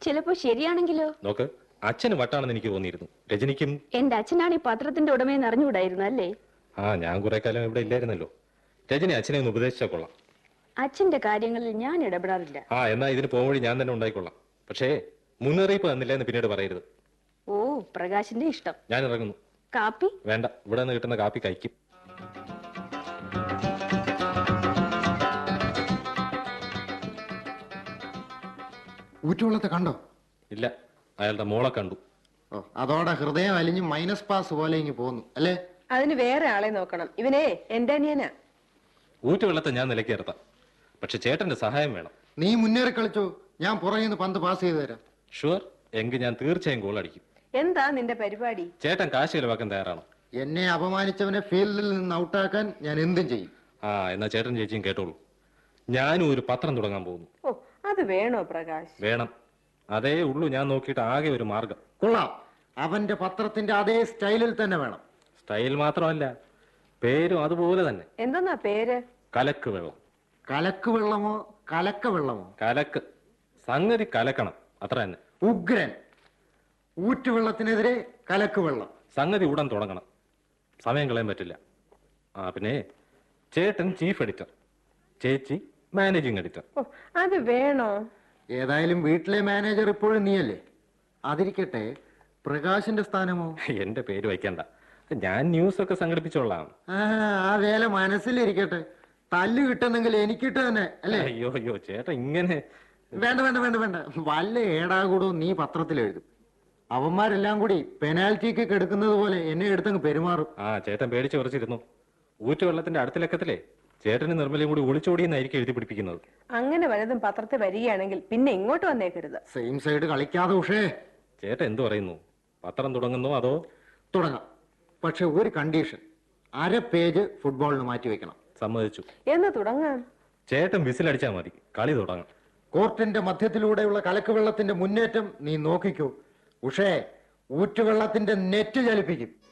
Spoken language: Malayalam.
ചിലപ്പോ ശരിയാണെങ്കിലോ നോക്ക് അച്ഛന് വട്ടാണെന്ന് എനിക്ക് തോന്നിയിരുന്നു രജനിക്കും എന്റെ അച്ഛനാണ് ഈ പത്രത്തിന്റെ ഉടമയെന്ന് അറിഞ്ഞുകൂടായിരുന്നു അല്ലേ ആ ഞാൻ കുറെ കാലം ഇവിടെ ഇല്ലായിരുന്നല്ലോ രജനി അച്ഛനെ ഒന്ന് ഉപദേശിച്ചാൽ കൊള്ളാം അച്ഛന്റെ കാര്യങ്ങളിൽ ഞാൻ ഇടപെടാറില്ല ആ എന്നാ ഇതിന് പോകുവഴി ഞാൻ തന്നെ ഉണ്ടായിക്കൊള്ളാം പക്ഷേ മുന്നറിയിപ്പ് തന്നില്ല എന്ന് പിന്നീട് പറയരുത് ഓ പ്രകാശിന്റെ ഇഷ്ടം ഞാൻ ഇറങ്ങുന്നു കാപ്പി വേണ്ട ഇവിടെ നിന്ന് കിട്ടുന്ന കാപ്പി കഴിക്കും ഊറ്റുവെള്ളത്തെ കണ്ടോ ഇല്ല അയാളുടെ മോളെ കണ്ടു ഓ അതോടെ ഹൃദയം അലിഞ്ഞ് മൈനസ് പാസ് പോലെ ഇങ്ങ് പോന്നു അല്ലേ അതിന് വേറെ ആളെ നോക്കണം ഇവനെ എന്റെ അനിയനാ ഊറ്റുവെള്ളത്തെ ഞാൻ നിലയ്ക്കേർത്താം പക്ഷെ ചേട്ടന്റെ സഹായം വേണം നീ മുന്നേറി കളിച്ചോ ഞാൻ പുറകെ നിന്ന് പന്ത് പാസ് ചെയ്തു തരാം ഷുവർ എങ്കിൽ ഞാൻ തീർച്ചയായും ഗോൾ അടിക്കും എന്താ നിന്റെ പരിപാടി ചേട്ടൻ കാശ് ചെലവാക്കാൻ തയ്യാറാണ് എന്നെ അപമാനിച്ചവനെ ഫീൽഡിൽ നിന്ന് ഔട്ടാക്കാൻ ഞാൻ എന്തും ചെയ്യും ആ എന്നാ ചേട്ടൻ ചേച്ചിയും കേട്ടോളൂ ഞാനും ഒരു പത്രം തുടങ്ങാൻ പോകുന്നു ഓ അത് വേണോ പ്രകാശ് വേണം അതേ ഉള്ളൂ ഞാൻ നോക്കിയിട്ട് ആകെ ഒരു മാർഗം കൊള്ളാം അവന്റെ പത്രത്തിന്റെ അതേ സ്റ്റൈലിൽ തന്നെ വേണം സ്റ്റൈൽ മാത്രമല്ല പേരും അതുപോലെ തന്നെ എന്തെന്നാ പേര് കലക്ക് വെള്ളം കലക്ക് വെള്ളമോ കലക്ക വെള്ളമോ കലക്ക് സംഗതി കലക്കണം അത്ര തന്നെ ഉഗ്രൻ ഊറ്റുവെള്ളത്തിനെതിരെ കലക്ക് വെള്ളം സംഗതി ഉടൻ തുടങ്ങണം സമയം കളയാൻ പറ്റില്ല ആ പിന്നെ ചേട്ടൻ ചീഫ് എഡിറ്റർ ചേച്ചി മാനേജിങ് എഡിറ്റർ ഓ അത് വേണോ ഏതായാലും വീട്ടിലെ മാനേജർ ഇപ്പോഴും നീയല്ലേ അതിരിക്കട്ടെ പ്രകാശിന്റെ സ്ഥാനമോ എന്റെ പേര് വയ്ക്കണ്ട ഞാൻ ന്യൂസ് ഒക്കെ സംഘടിപ്പിച്ചോളാം ആ ആ വേല മനസ്സിലിരിക്കട്ടെ തല്ല് കിട്ടുന്നെങ്കിൽ എനിക്കിട്ട് തന്നെ അല്ലേ അയ്യോ അയ്യോ ചേട്ടൻ ഇങ്ങനെ വേണ്ട വേണ്ട വേണ്ട വേണ്ട വല്ല ഏടാകൂടവും നീ പത്രത്തിൽ എഴുതും അവന്മാരെല്ലാം കൂടി പെനാൽറ്റിക്ക് കെടുക്കുന്നത് പോലെ എന്നെ എടുത്തങ്ങ് പെരുമാറും ആ ചേട്ടൻ പേടിച്ച് കുറച്ചിരുന്നു ഊറ്റുവെള്ളത്തിന്റെ അടുത്ത ലക്കത്തിലെ ചേട്ടന് നിർമ്മലയും കൂടി ഒളിച്ചോടിയെന്നായിരിക്കും എഴുതി പിടിപ്പിക്കുന്നത് അങ്ങനെ വല്ലതും പത്രത്തിൽ വരികയാണെങ്കിൽ പിന്നെ ഇങ്ങോട്ട് വന്നേക്കരുത് സെയിം സൈഡ് കളിക്കാതെ ഉഷേ ചേട്ടൻ എന്തു പറയുന്നു പത്രം തുടങ്ങുന്നോ അതോ തുടങ്ങാം പക്ഷെ ഒരു കണ്ടീഷൻ അര പേജ് ഫുട്ബോളിന് മാറ്റി വെക്കണം സമ്മതിച്ചു എന്ന് തുടങ്ങാം ചേട്ടൻ വിസിലടിച്ചാൽ മതി കളി തുടങ്ങാം കോർട്ടിന്റെ മധ്യത്തിലൂടെയുള്ള കലക്ക് വെള്ളത്തിന്റെ മുന്നേറ്റം നീ നോക്കിക്കൂ ഉഷേ ഊറ്റുവെള്ളത്തിന്റെ നെറ്റ് ചലിപ്പിക്കും